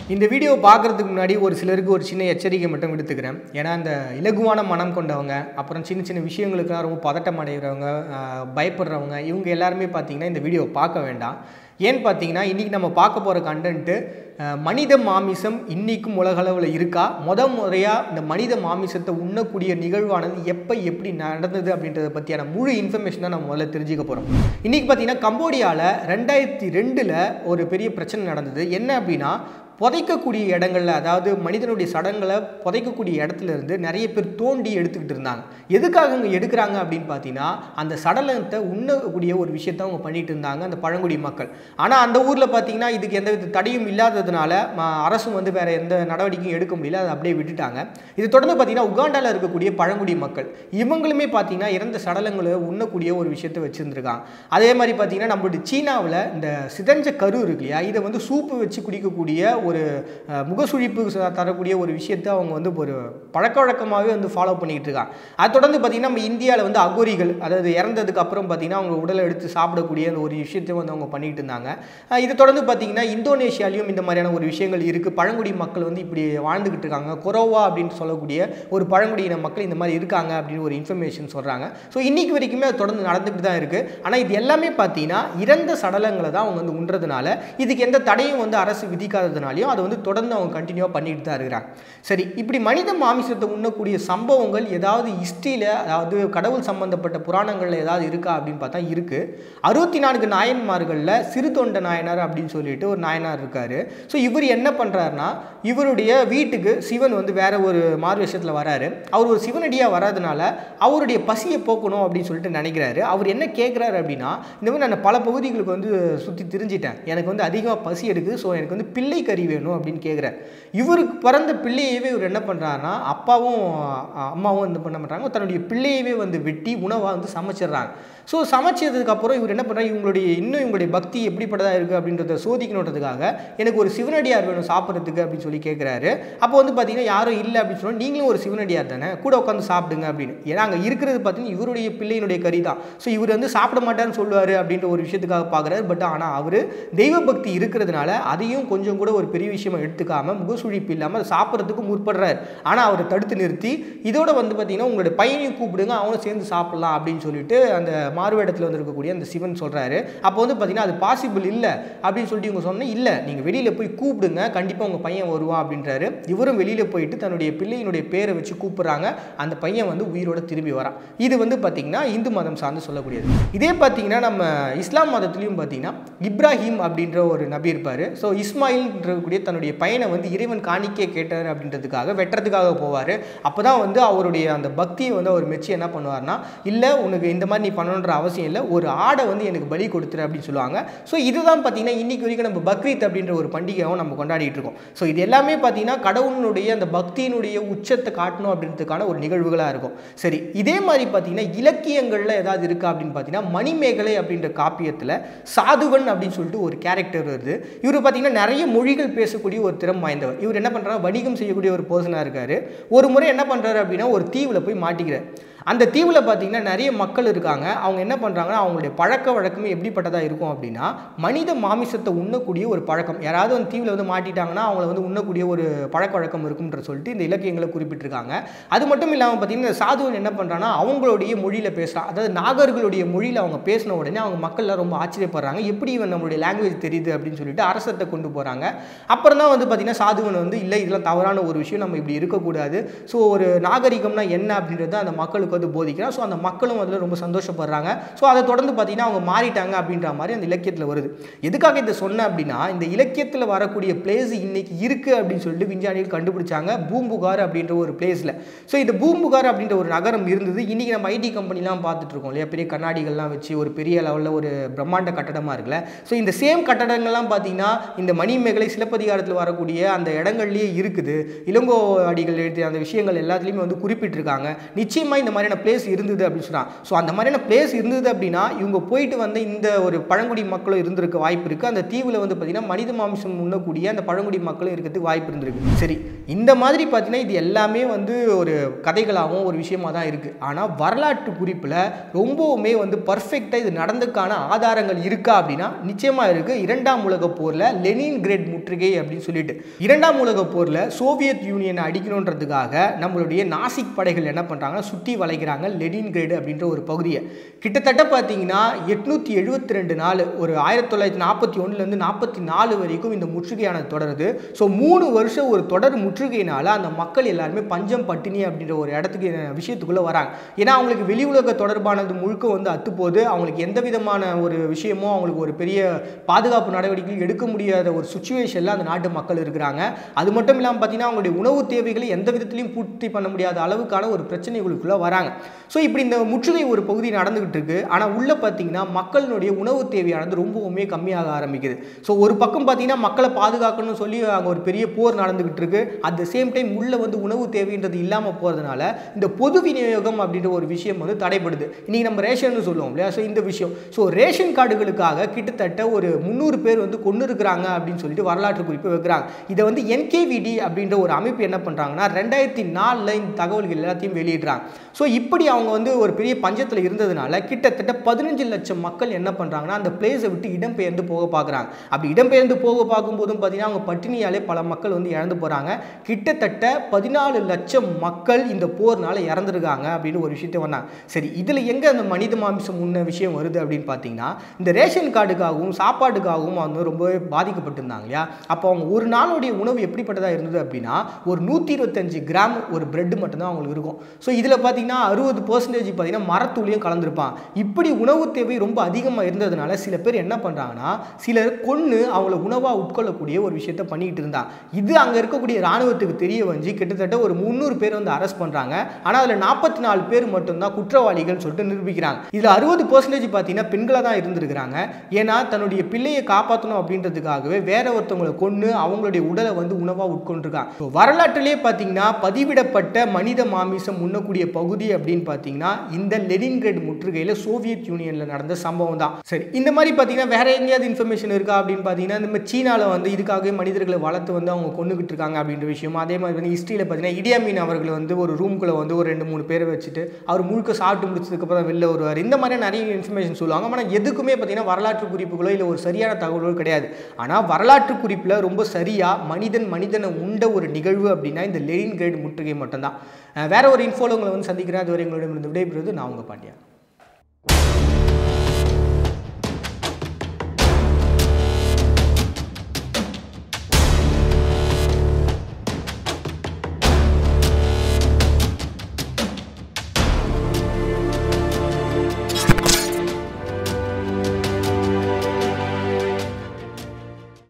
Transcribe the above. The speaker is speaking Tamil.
இந்த வீடியோ பார்க்குறதுக்கு முன்னாடி ஒரு சிலருக்கு ஒரு சின்ன எச்சரிக்கை மட்டும் விடுத்துக்கிறேன் ஏன்னா இந்த இலகுவான மனம் கொண்டவங்க அப்புறம் சின்ன சின்ன விஷயங்களுக்குலாம் ரொம்ப பதட்டம் அடைகிறவங்க ஆஹ், பயப்படுறவங்க இவங்க எல்லாருமே பார்த்தீங்கன்னா இந்த வீடியோ பார்க்க வேண்டாம் ஏன்னு பார்த்தீங்கன்னா இன்றைக்கி நம்ம பார்க்க போகிற கண்டென்ட்டு மனித மாமிசம் இன்றைக்கும் உலகளவில் இருக்கா முத முறையாக இந்த மனித மாமிசத்தை உண்ணக்கூடிய நிகழ்வானது எப்போ எப்படி நடந்தது அப்படின்றத பற்றியான முழு இன்ஃபர்மேஷன் தான் நம்ம முதல்ல தெரிஞ்சுக்க போகிறோம் இன்றைக்கி பார்த்தீங்கன்னா கம்போடியாவில் ரெண்டாயிரத்தி ரெண்டில் ஒரு பெரிய பிரச்சனை நடந்தது என்ன அப்படின்னா புதைக்கக்கூடிய இடங்கள்ல அதாவது மனிதனுடைய சடங்களை புதைக்கக்கூடிய இடத்துல இருந்து நிறைய பேர் தோண்டி எடுத்துக்கிட்டு இருந்தாங்க எதுக்காக இங்கே எடுக்கிறாங்க அப்படின்னு பார்த்தீங்கன்னா அந்த சடலத்தை உண்ணக்கூடிய ஒரு விஷயத்தை அவங்க பண்ணிட்டு இருந்தாங்க அந்த பழங்குடி மக்கள் ஆனால் அந்த ஊரில் பார்த்தீங்கன்னா இதுக்கு எந்த வித தடையும் இல்லாததுனால ம- அரசும் வந்து வேற எந்த நடவடிக்கையும் எடுக்க முடியல அதை அப்படியே விட்டுட்டாங்க இது தொடர்ந்து பார்த்தீங்கன்னா உகாண்டாவில் இருக்கக்கூடிய பழங்குடி மக்கள் இவங்களுமே பார்த்தீங்கன்னா இறந்த சடலங்களை உண்ணக்கூடிய ஒரு விஷயத்தை வச்சுருந்துருக்காங்க அதே மாதிரி பார்த்தீங்கன்னா நம்மளுடைய சீனாவில் இந்த சிதஞ்ச கரு இருக்கு இல்லையா இதை வந்து சூப்பு வச்சு குடிக்கக்கூடிய ஒரு அஹ், முகசுழிப்பு ச- தரக்கூடிய ஒரு விஷயத்தை அவங்க வந்து ஒரு பழக்க வழக்கமாகவே வந்து ஃபாலோ பண்ணிட்டு இருக்காங்க அது தொடர்ந்து பார்த்தீங்கன்னா நம்ம இந்தியாவில் வந்து அகோரிகள் அதாவது இறந்ததுக்கு அப்புறம் பார்த்தீங்கன்னா அவங்க உடலை எடுத்து சாப்பிடக்கூடிய அந்த ஒரு விஷயத்தை வந்து அவங்க பண்ணிட்டு இருந்தாங்க அஹ், இது தொடர்ந்து பார்த்தீங்கன்னா இந்தோனேஷியாலையும் இந்த மாதிரியான ஒரு விஷயங்கள் இருக்குது பழங்குடி மக்கள் வந்து இப்படி வாழ்ந்துக்கிட்டு இருக்காங்க கொரோவா அப்படின்னு சொல்லக்கூடிய ஒரு பழங்குடியின மக்கள் இந்த மாதிரி இருக்காங்க அப்படின்னு ஒரு இன்ஃபர்மேஷன் சொல்கிறாங்க ஸோ இன்னைக்கு வரைக்குமே அது தொடர்ந்து நடந்துக்கிட்டு தான் இருக்குது ஆனால் இது எல்லாமே பார்த்தீங்கன்னா இறந்த சடலங்களை தான் அவங்க வந்து உண்றதுனால இதுக்கு எந்த தடையும் வந்து அரசு விதிக்காததுனாலையும் அதை வந்து தொடர்ந்து அவங்க கண்டினியூவாக பண்ணிட்டு தான் இருக்கிறாங்க சரி இப்படி மனித மாமிசத்தை உண்ணக்கூடிய சம்பவங்கள் ஏதாவது ஹிஸ்ட்ரியில் அதாவது கடவுள் சம்பந்தப்பட்ட புராணங்களில் ஏதாவது இருக்கா அப்படின்னு பார்த்தா இருக்குது அறுபத்தி நான்கு நாயன்மார்களில் சிறு தொண்ட நாயனார் அப்படின்னு சொல்லிட்டு ஒரு நாயனார் இருக்காரு ஸோ இவர் என்ன பண்ணுறாருனா இவருடைய வீட்டுக்கு சிவன் வந்து வேற ஒரு மாறு வேஷத்தில் வராரு அவர் ஒரு சிவனடியாக வராதனால அவருடைய பசியை போக்கணும் அப்படின்னு சொல்லிட்டு நினைக்கிறாரு அவர் என்ன கேட்குறாரு அப்படின்னா இந்த மாதிரி நான் பல பகுதிகளுக்கு வந்து சுற்றி திரிஞ்சிட்டேன் எனக்கு வந்து அதிகமாக பசி எடுக்குது ஸோ எனக்கு வந்து பிள்ளை கறி வேணும் அப்படின்னு கேட்குறாரு இவருக்கு பிறந்த பிள்ளையவே இவர் என்ன பண்ணுறாருன்னா அப்பாவும் அ- அம்மாவும் வந்து பண்ண பண்ணுறாங்க தன்னுடைய பிள்ளையவே வந்து வெட்டி உணவாக வந்து சமைச்சிடுறாங்க ஸோ சமைச்சதுக்கப்புறம் இவர் என்ன பண்ணுறாரு இவங்களுடைய இன்னும் இவங்களுடைய பக்தி எப்படிப்பட்டதாக இருக்குது அப்படின்றத சோதிக்கணுன்றதுக்காக எனக்கு ஒரு சிவனடியார் வேணும் சாப்பிட்றதுக்கு அப்படின்னு சொல்லி கேட்குறாரு அப்போ வந்து பார்த்தீங்கன்னா யாரும் இல்லை அப்படின்னு சொன்னால் நீங்களும் ஒரு சிவனடியார் தானே கூட உட்காந்து சாப்பிடுங்க அப்படின்னு ஏன்னா அங்கே இருக்கிறது பார்த்தீங்கன்னா இவருடைய பிள்ளையினுடைய கறி தான் ஸோ இவர் வந்து சாப்பிட மாட்டாருன்னு சொல்லுவார் அப்படின்ற ஒரு விஷயத்துக்காக பார்க்குறாரு பட் ஆனால் அவர் தெய்வ பக்தி இருக்கிறதுனால அதையும் கொஞ்சம் கூட ஒரு பெரிய விஷயமா எடுத்துக்காம முகசுழிப்பு இல்லாமல் அதை சாப்பிட்றதுக்கு முற்படுறாரு ஆனால் அவரை தடுத்து நிறுத்தி இதோட வந்து பார்த்தீங்கன்னா உங்களுடைய பையனையும் கூப்பிடுங்க அவனும் சேர்ந்து சாப்பிடலாம் அப்படின்னு சொல்லிட்டு அந்த மாறுவேடத்தில் வந்திருக்கக்கூடிய அந்த சிவன் சொல்கிறாரு அப்போ வந்து பார்த்தீங்கன்னா அது பாசிபிள் இல்லை அப்படின்னு சொல்லிட்டு இவங்க சொன்னால் இல்லை நீங்கள் வெளியில் போய் கூப்பிடுங்க கண்டிப்பாக உங்கள் பையன் வருவான் அப்படின்றாரு இவரும் வெளியில் போயிட்டு தன்னுடைய பிள்ளையினுடைய பேரை வச்சு கூப்பிடுறாங்க அந்த பையன் வந்து உயிரோட திரும்பி வரான் இது வந்து பார்த்தீங்கன்னா இந்து மதம் சார்ந்து சொல்லக்கூடியது இதே பார்த்தீங்கன்னா நம்ம இஸ்லாம் மதத்துலேயும் பார்த்தீங்கன்னா இப்ராஹிம் அப்படின்ற ஒரு நபி இருப்பார் ஸோ இஸ்மாயில்ன்றக்கூடிய தன்னுடைய பையனை வந்து இறைவன் காணிக்கை கேட்டார் அப்படின்றதுக்காக வெட்டுறதுக்காக போவார் அப்போ தான் வந்து அவருடைய அந்த பக்தியை வந்து அவர் மெச்சி என்ன பண்ணுவார்னா இல்லை உனக்கு இந்த மாதிரி நீ பண்ணணுன்ற அவசியம் இல்லை ஒரு ஆடை வந்து எனக்கு பலி கொடுத்துரு அப்படின்னு சொல்லுவாங்க ஸோ இதுதான் பார்த்தீங்கன்னா இன்னைக்கு வரைக்கும் நம்ம பக்ரீத் அப்படின்ற ஒரு பண்டிகையாகவும் நம்ம கொண்டாடிட்டு இருக்கோம் ஸோ இது எல்லாமே பார்த்தீங்கன்னா கடவுளினுடைய அந்த பக்தியினுடைய உச்சத்தை காட்டணும் அப்படின்றதுக்கான ஒரு நிகழ்வுகளாக இருக்கும் சரி இதே மாதிரி பார்த்தீங்கன்னா இலக்கியங்களில் ஏதாவது இருக்கா அப்படின்னு பார்த்தீங்கன்னா மணிமேகலை அப்படின்ற காப்பியத்தில் சாதுவன் அப்படின்னு சொல்லிட்டு ஒரு கேரக்டர் வருது இவர் பார்த்தீங்கன்னா நிறைய மொழிகள் பேசக்கூடிய ஒரு திறம் வாய்ந்தவர் இவர் என்ன பண்ணுறாரு வணிகம் செய்யக்கூடிய ஒரு பர்சனாக இருக்காரு ஒரு முறை என்ன பண்ணுறாரு அப்படின்னா ஒரு தீவில் போய் மாட்டிக்கிறார் அந்த தீவில் பார்த்தீங்கன்னா நிறைய மக்கள் இருக்காங்க அவங்க என்ன பண்ணுறாங்கன்னா அவங்களுடைய பழக்க வழக்கமே எப்படிப்பட்டதாக இருக்கும் அப்படின்னா மனித மாமிசத்தை உண்ணக்கூடிய ஒரு பழக்கம் யாராவது அந்த தீவில் வந்து மாட்டிட்டாங்கன்னா அவங்கள வந்து உண்ணக்கூடிய ஒரு பழக்க வழக்கம் இருக்கும்ன்ற சொல்லிட்டு இந்த இலக்கியங்களை குறிப்பிட்டிருக்காங்க அது மட்டும் இல்லாமல் பார்த்தீங்கன்னா இந்த சாதுவன் என்ன பண்ணுறாங்கன்னா அவங்களுடைய மொழியில் பேசுகிறான் அதாவது நாகர்களுடைய மொழியில் அவங்க பேசின உடனே அவங்க மக்கள்லாம் ரொம்ப ஆச்சரியப்படுறாங்க எப்படி இவன் நம்மளுடைய லாங்குவேஜ் தெரியுது அப்படின்னு சொல்லிட்டு அரசத்தை கொண்டு போகிறாங்க அப்புறம் தான் வந்து பார்த்தீங்கன்னா சாதுவன் வந்து இல்லை இதெல்லாம் தவறான ஒரு விஷயம் நம்ம இப்படி இருக்கக்கூடாது ஸோ ஒரு நாகரிகம்னா என்ன அப்படின்றத அந்த மக்களுக்கு வந்து போதிக்கிறான் ஸோ அந்த மக்களும் அதில் ரொம்ப சந்தோஷப்படுறாங்க ஸோ அதை தொடர்ந்து பார்த்தீங்கன்னா அவங்க மாறிட்டாங்க அப்படின்ற மாதிரி அந்த இலக்கியத்தில் வருது எதுக்காக இதை சொன்னேன் அப்படின்னா இந்த இலக்கியத்தில் வரக்கூடிய பிளேஸ் இன்னைக்கு இருக்குது அப்படின்னு சொல்லிட்டு விஞ்ஞானிகள் கண்டுபிடிச்சாங்க பூம்புகார் அப்படின்ற ஒரு பிளேஸில் ஸோ இந்த பூம்புகார் அப்படின்ற ஒரு நகரம் இருந்தது இன்றைக்கி நம்ம ஐடி கம்பெனிலாம் பார்த்துட்டு இருக்கோம் இல்லையா பெரிய கண்ணாடிகள்லாம் வச்சு ஒரு பெரிய லெவலில் ஒரு பிரம்மாண்ட கட்டடமாக இருக்குல்ல ஸோ இந்த சேம் கட்டடங்கள்லாம் பார்த்தீங்கன்னா இந்த மணிமேகலை சிலப்பதிகாரத்தில் வரக்கூடிய அந்த இடங்கள்லேயே இருக்குது இளங்கோ அடிகள் எழுதிய அந்த விஷயங்கள் எல்லாத்துலேயுமே வந்து குறிப்பிட்டிருக்காங்க நிச்சயமாக இந்த மாதிரியான மாதிரியான பிளேஸ் இருந்தது அப்படின்னு சொல்கிறாங்க ஸோ அந்த மாதிரியான பிளேஸ் இருந்தது அப்படின்னா இவங்க போயிட்டு வந்து இந்த ஒரு பழங்குடி மக்களும் இருந்திருக்க வாய்ப்பு இருக்குது அந்த தீவில் வந்து பார்த்திங்கன்னா மனித மாமிசம் உண்ணக்கூடிய அந்த பழங்குடி மக்களும் இருக்கிறதுக்கு வாய்ப்பு இருந்திருக்கு சரி இந்த மாதிரி பார்த்தீங்கன்னா இது எல்லாமே வந்து ஒரு கதைகளாகவும் ஒரு விஷயமா தான் இருக்குது ஆனால் வரலாற்று குறிப்பில் ரொம்பவுமே வந்து பர்ஃபெக்டாக இது நடந்ததுக்கான ஆதாரங்கள் இருக்கா அப்படின்னா நிச்சயமாக இருக்குது இரண்டாம் உலக போரில் லெனின் கிரேட் முற்றுகை அப்படின்னு சொல்லிட்டு இரண்டாம் உலக போரில் சோவியத் யூனியனை அடிக்கணுன்றதுக்காக நம்மளுடைய நாசிக் படைகள் என்ன பண்ணுறாங்கன்னா சுற்றி வளைக்கிறாங்க லெனின் கிரேடு அப்படின்ற ஒரு பகுதியை கிட்டத்தட்ட பார்த்தீங்கன்னா எட்நூற்றி எழுபத்தி ரெண்டு நாள் ஒரு ஆயிரத்தி தொள்ளாயிரத்தி நாற்பத்தி ஒன்றுலேருந்து நாற்பத்தி நாலு வரைக்கும் இந்த முற்றுகையானது தொடருது ஸோ மூணு வருஷம் ஒரு தொடர் முற்றுகையினால் அந்த மக்கள் எல்லாருமே பஞ்சம் பட்டினி அப்படின்ற ஒரு இடத்துக்கு விஷயத்துக்குள்ளே வராங்க ஏன்னா அவங்களுக்கு வெளி உலக தொடர்பானது முழுக்க வந்து அத்துப்போது அவங்களுக்கு எந்த விதமான ஒரு விஷயமோ அவங்களுக்கு ஒரு பெரிய பாதுகாப்பு நடவடிக்கைகள் எடுக்க முடியாத ஒரு சுச்சுவேஷனில் அந்த நாட்டு மக்கள் இருக்கிறாங்க அது மட்டும் இல்லாமல் பார்த்தீங்கன்னா அவங்களுடைய உணவு தேவைகளை எந்த விதத்திலையும் பூர்த்தி பண்ண முடியாத அளவுக்கான ஒரு பிரச்சனைகளுக்குள்ளே வராங்க ஸோ இப்படி இந்த முற்றுகை ஒரு பகுதி நடந்துகிட்டு இருக்கு ஆனால் உள்ளே பார்த்தீங்கன்னா மக்களினுடைய உணவு தேவையானது ரொம்பவுமே கம்மியாக ஆரம்பிக்குது ஸோ ஒரு பக்கம் பார்த்தீங்கன்னா மக்களை பாதுகாக்கணும்னு சொல்லி அங்கே ஒரு பெரிய போர் நடந்துகிட்டு இருக்கு அட் த சேம் டைம் உள்ளே வந்து உணவு தேவைன்றது இல்லாமல் போகிறதுனால இந்த பொது விநியோகம் அப்படின்ற ஒரு விஷயம் வந்து தடைப்படுது இன்றைக்கி நம்ம ரேஷன் சொல்லுவோம் இல்லையா ஸோ இந்த விஷயம் ஸோ ரேஷன் கார்டுகளுக்காக கிட்டத்தட்ட ஒரு முந்நூறு பேர் வந்து கொண்டு இருக்கிறாங்க அப்படின்னு சொல்லிட்டு வரலாற்று குறிப்பு வைக்கிறாங்க இதை வந்து என்கேவிடி அப்படின்ற ஒரு அமைப்பு என்ன பண்ணுறாங்கன்னா ரெண்டாயிரத்தி நாலில் இந்த தகவல்கள் எல்லாத்தையும் வெளியிடுறாங்க ஸோ இப்படி அவங்க வந்து ஒரு பெரிய பஞ்சத்தில் இருந்ததுனால கிட்டத்தட்ட பதினஞ்சு லட்சம் மக்கள் என்ன பண்ணுறாங்கன்னா அந்த பிளேஸை விட்டு இடம்பெயர்ந்து போக பார்க்குறாங்க அப்படி இடம்பெயர்ந்து போக பார்க்கும்போதும் பார்த்தீங்கன்னா அவங்க பட்டினியாலே பல மக்கள் வந்து இழந்து போகிறாங்க கிட்டத்தட்ட பதினாலு லட்சம் மக்கள் இந்த போர்னால இறந்துருக்காங்க அப்படின்னு ஒரு விஷயத்தை வந்தாங்க சரி இதில் எங்கே அந்த மனித மாமிசம் முன்ன விஷயம் வருது அப்படின்னு பார்த்தீங்கன்னா இந்த ரேஷன் கார்டுக்காகவும் சாப்பாட்டுக்காகவும் அவங்க ரொம்பவே பாதிக்கப்பட்டிருந்தாங்க இல்லையா அப்போ அவங்க ஒரு நாளுடைய உணவு எப்படிப்பட்டதாக இருந்தது அப்படின்னா ஒரு நூற்றி இருபத்தஞ்சு கிராம் ஒரு பிரெட் மட்டும்தான் அவங்களுக்கு இருக்கும் ஸோ இதில் பார்த்தீங்கன்னா அறுபது பர்சன்டேஜ் பார்த்தீங்கன்னா மரத்தூளியும் கலந்துருப்பான் இப்படி உணவு தேவை ரொம்ப அதிகமாக இருந்ததுனால சில பேர் என்ன பண்ணுறாங்கன்னா சிலர் கொன்று அவங்கள உணவாக உட்கொள்ளக்கூடிய ஒரு விஷயத்த பண்ணிக்கிட்டு இருந்தாங்க இது அங்கே இருக்கக்கூடிய இராணுவத்துக்கு தெரிய வந்து கிட்டத்தட்ட ஒரு முந்நூறு பேர் வந்து அரெஸ்ட் பண்ணுறாங்க ஆனால் அதில் நாற்பத்தி நாலு பேர் மட்டும்தான் குற்றவாளிகள் சொல்லிட்டு நிரூபிக்கிறாங்க இதில் அறுபது பர்சன்டேஜ் பார்த்தீங்கன்னா பெண்களாக தான் இருந்திருக்கிறாங்க ஏன்னா தன்னுடைய பிள்ளையை காப்பாற்றணும் அப்படின்றதுக்காகவே வேற ஒருத்தவங்களை கொன்று அவங்களுடைய உடலை வந்து உணவாக உட்கொண்டிருக்காங்க So, வரலாற்றிலே பார்த்தீங்கன்னா பதிவிடப்பட்ட மனித மாமிசம் உண்ணக்கூடிய பகுதி அப்படின்னு பார்த்தீங்கன்னா இந்த லெனின்கிரேட் முற்றுகையில் சோவியத் யூனியனில் நடந்த சம்பவம் தான் சரி இந்த மாதிரி பார்த்தீங்கன்னா வேற எங்கேயாவது இன்ஃபர்மேஷன் இருக்கா அப்படின்னு பார்த்தீங்கன்னா இந்த மாதிரி சீனாவில் வந்து இதுக்காகவே மனிதர்களை வளர்த்து வந்து அவங்க கொண்டுகிட்டு இருக்காங்க அப்படின்ற விஷயம் அதே மாதிரி வந்து ஹிஸ்ட்ரியில் பார்த்தீங்கன்னா இடியாமீன் அவர்கள் வந்து ஒரு ரூம்குள்ளே வந்து ஒரு ரெண்டு மூணு பேரை வச்சுட்டு அவர் முழுக்க சாப்பிட்டு முடிச்சதுக்கப்புறம் வெளில வருவார் இந்த மாதிரி நிறைய இன்ஃபர்மேஷன் சொல்லுவாங்க ஆனால் எதுக்குமே பார்த்தீங்கன்னா வரலாற்று குறிப்புகளோ இல்லை ஒரு சரியான தகவலோ கிடையாது ஆனால் வரலாற்று குறிப்பில் ரொம்ப சரியாக மனிதன் மனிதனை உண்ட ஒரு நிகழ்வு அப்படின்னா இந்த லெனின் கிரேட் முற்றுகை மட்டும்தான் அஹ் வேற ஒரு இன்ஃபோல உங்களை வந்து சந்திக்கிறேன் அதுவரை உங்களிடம் இருந்து விடைபெறுவது நான் உங்கள் பாண்டியா